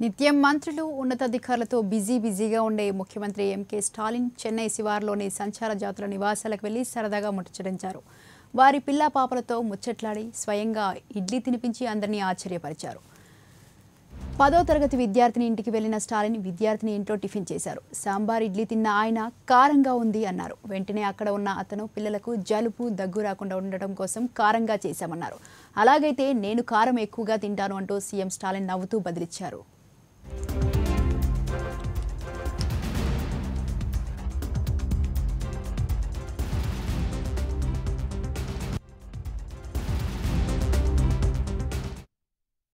నిత్యం మంత్రులు ఉన్నతాధికారులతో బిజీ బిజీగా ఉండే ముఖ్యమంత్రి ఎంకే స్టాలిన్ చెన్నై శివార్లోని సంచార జాతుల నివాసాలకు వెళ్లి సరదాగా ముచ్చటించారు వారి పిల్ల పాపలతో ముచ్చట్లాడి స్వయంగా ఇడ్లీ తినిపించి అందరినీ ఆశ్చర్యపరిచారు పదో తరగతి విద్యార్థిని ఇంటికి వెళ్లిన స్టాలిన్ విద్యార్థిని ఇంట్లో టిఫిన్ చేశారు సాంబార్ ఇడ్లీ తిన్న ఆయన కారంగా ఉంది అన్నారు వెంటనే అక్కడ ఉన్న అతను పిల్లలకు జలుబు దగ్గు రాకుండా ఉండటం కోసం కారంగా చేశామన్నారు అలాగైతే నేను కారం ఎక్కువగా తింటాను అంటూ సీఎం స్టాలిన్ నవ్వుతూ బదిలిచ్చారు